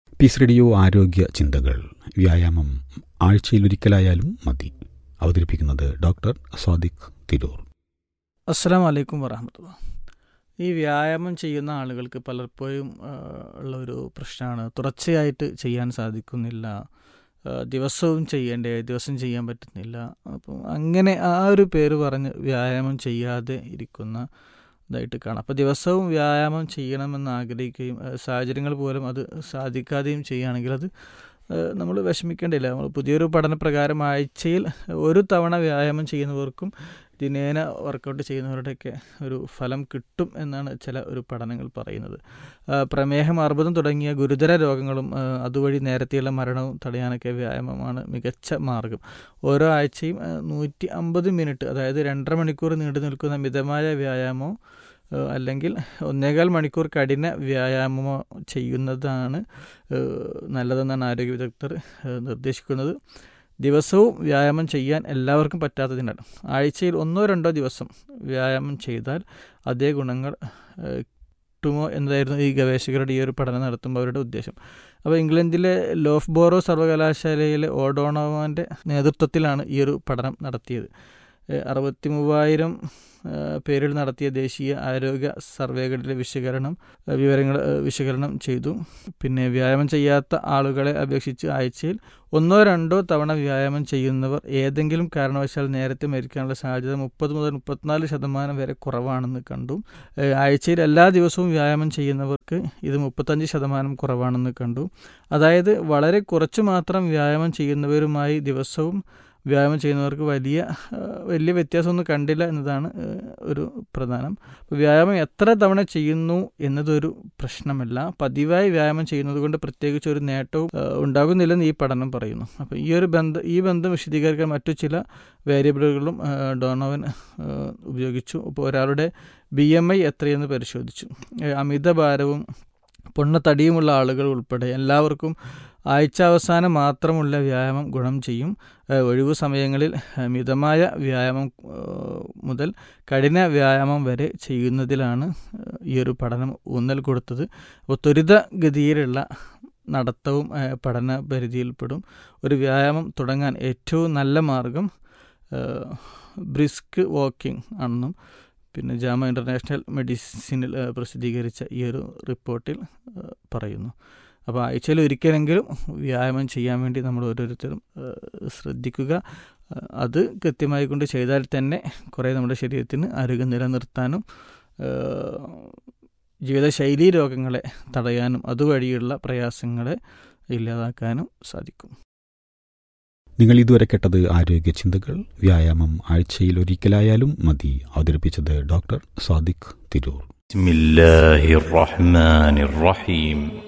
piece radio ആരോഗ്യ ചിന്തകൾ വ്യായാമം ആഴ്ചയിലൊരിക്കലായാലും മതി അവതരിപ്പിക്കുന്നത് ഡോക്ടർ സ്വാദിഖ് തിരൂർ അസ്സാം വലൈക്കും വറഹമത്തുള്ള ഈ വ്യായാമം ചെയ്യുന്ന ആളുകൾക്ക് പലപ്പോഴും ആ, ഉള്ള ഒരു പ്രശ്നമാണ് തുടർച്ചയായിട്ട് ചെയ്യാൻ സാധിക്കുന്നില്ല ആ, ദിവസവും ചെയ്യേണ്ടേ ദിവസം ചെയ്യാൻ പറ്റുന്നില്ല അപ്പം അങ്ങനെ ആ ഒരു പേര് പറഞ്ഞ് വ്യായാമം ചെയ്യാതെ ഇരിക്കുന്ന ഇതായിട്ട് കാണാം അപ്പോൾ ദിവസവും വ്യായാമം ചെയ്യണമെന്ന് ആഗ്രഹിക്കുകയും ആ, സാഹചര്യങ്ങൾ പോലും അത് സാധിക്കാതെയും ചെയ്യുകയാണെങ്കിൽ അത് നമ്മൾ വിഷമിക്കേണ്ടില്ല നമ്മൾ പുതിയൊരു പഠനപ്രകാരം ആഴ്ചയിൽ ഒരു തവണ വ്യായാമം ചെയ്യുന്നവർക്കും ദിനേന വർക്കൗട്ട് ചെയ്യുന്നവരുടെയൊക്കെ ഒരു ഫലം കിട്ടും എന്നാണ് ചില ഒരു പഠനങ്ങൾ പറയുന്നത് ആ, പ്രമേഹം അർബുദം തുടങ്ങിയ ഗുരുതര രോഗങ്ങളും ആ, അതുവഴി നേരത്തെയുള്ള മരണവും തടയാനൊക്കെ വ്യായാമമാണ് മികച്ച മാർഗം ഓരോ ആഴ്ചയും നൂറ്റി അമ്പത് മിനിറ്റ് അതായത് രണ്ടര മണിക്കൂർ നീണ്ടു നിൽക്കുന്ന മിതമായ വ്യായാമമോ ആ, അല്ലെങ്കിൽ ഒന്നേകാൽ മണിക്കൂർ കഠിന വ്യായാമമോ ചെയ്യുന്നതാണ് ആ, നല്ലതെന്നാണ് ആരോഗ്യ വിദഗ്ധർ ആ, നിർദ്ദേശിക്കുന്നത് ദിവസവും വ്യായാമം ചെയ്യാൻ എല്ലാവർക്കും പറ്റാത്തതിനാൽ ആഴ്ചയിൽ ഒന്നോ രണ്ടോ ദിവസം വ്യായാമം ചെയ്താൽ അതേ ഗുണങ്ങൾ ഏഹ്, കിട്ടുമോ എന്നതായിരുന്നു ഈ ഗവേഷകരുടെ ഈ ഒരു പഠനം നടത്തുമ്പോൾ അവരുടെ ഉദ്ദേശം അപ്പോൾ ഇംഗ്ലണ്ടിലെ ലോഫ്ബോറോ സർവകലാശാലയിലെ ഓഡോണോവാൻ്റെ നേതൃത്വത്തിലാണ് ഈ ഒരു പഠനം നടത്തിയത് ഏഹ്, അറുപത്തി മൂവായിരം ഏഹ്, പേരിൽ നടത്തിയ ദേശീയ ആരോഗ്യ സർവേകളിലെ വിശകലനം ഏഹ്, വിവരങ്ങൾ ഏഹ്, വിശകലനം ചെയ്തു പിന്നെ വ്യായാമം ചെയ്യാത്ത ആളുകളെ അപേക്ഷിച്ച് ആഴ്ചയിൽ ഒന്നോ രണ്ടോ തവണ വ്യായാമം ചെയ്യുന്നവർ ഏതെങ്കിലും കാരണവശാൽ നേരത്തെ മരിക്കാനുള്ള സാധ്യത മുപ്പത് മുതൽ മുപ്പത്തിനാല് ശതമാനം വരെ കുറവാണെന്ന് കണ്ടു ഏഹ് ആഴ്ചയിൽ എല്ലാ ദിവസവും വ്യായാമം ചെയ്യുന്നവർക്ക് ഇത് മുപ്പത്തഞ്ച് ശതമാനം കുറവാണെന്ന് കണ്ടു അതായത് വളരെ കുറച്ച് മാത്രം വ്യായാമം ചെയ്യുന്നവരുമായി ദിവസവും വ്യായാമം ചെയ്യുന്നവർക്ക് വലിയ ഏഹ് വലിയ വ്യത്യാസമൊന്നും കണ്ടില്ല എന്നതാണ് ഏഹ് ഒരു പ്രധാനം അപ്പോൾ വ്യായാമം എത്ര തവണ ചെയ്യുന്നു എന്നതൊരു പ്രശ്നമല്ല പതിവായി വ്യായാമം ചെയ്യുന്നത് കൊണ്ട് പ്രത്യേകിച്ച് ഒരു നേട്ടവും ഏഹ് ഉണ്ടാകുന്നില്ലെന്ന് ഈ പഠനം പറയുന്നു അപ്പോൾ ഈ ഒരു ബന്ധം ഈ ബന്ധം വിശദീകരിക്കാൻ മറ്റു ചില വേരിയബിളുകളും ഏഹ് ഡോണോവൻ ഏഹ് ഉപയോഗിച്ചു അപ്പോൾ ഒരാളുടെ ബി എം ഐ എത്രയെന്ന് പരിശോധിച്ചു ഏഹ് അമിതഭാരവും പൊണ്ണത്തടിയുമുള്ള ആളുകൾ ഉൾപ്പെടെ എല്ലാവർക്കും ആഴ്ച അവസാനം മാത്രമുള്ള വ്യായാമം ഗുണം ചെയ്യും ഏഹ് ഒഴിവു സമയങ്ങളിൽ ഏഹ് മിതമായ വ്യായാമം ഏഹ് മുതൽ കഠിന വ്യായാമം വരെ ചെയ്യുന്നതിലാണ് ഏഹ് ഈ ഒരു പഠനം ഊന്നൽ കൊടുത്തത് അപ്പോൾ ത്വരിതഗതിയിലുള്ള നടത്തവും ഏഹ് പഠന പരിധിയിൽപ്പെടും ഒരു വ്യായാമം തുടങ്ങാൻ ഏറ്റവും നല്ല മാർഗം ഏഹ് ബ്രിസ്ക് വാക്കിംഗ് ആണെന്നും പിന്നെ ജാമ ഇൻ്റർനാഷണൽ മെഡിസിനിൽ ഏഹ് പ്രസിദ്ധീകരിച്ച ഈ ഒരു റിപ്പോർട്ടിൽ ഏഹ് പറയുന്നു അപ്പോൾ ആഴ്ചയിൽ ഒരിക്കലെങ്കിലും വ്യായാമം ചെയ്യാൻ വേണ്ടി നമ്മൾ ഓരോരുത്തരും ഏഹ് ശ്രദ്ധിക്കുക ഏഹ് അത് കൃത്യമായി കൊണ്ട് ചെയ്താൽ തന്നെ കുറേ നമ്മുടെ ശരീരത്തിന് ആരോഗ്യം നിലനിർത്താനും ഏഹ് ജീവിതശൈലീ രോഗങ്ങളെ തടയാനും അതുവഴിയുള്ള പ്രയാസങ്ങളെ ഇല്ലാതാക്കാനും സാധിക്കും നിങ്ങൾ ഇതുവരെ കേട്ടത് ആരോഗ്യ ചിന്തകൾ വ്യായാമം ആഴ്ചയിൽ ഒരിക്കലായാലും മതി അവതരിപ്പിച്ചത് ഡോക്ടർ സ്വാദിഖ് തിരൂർ بسم الله الرحمن الرحيم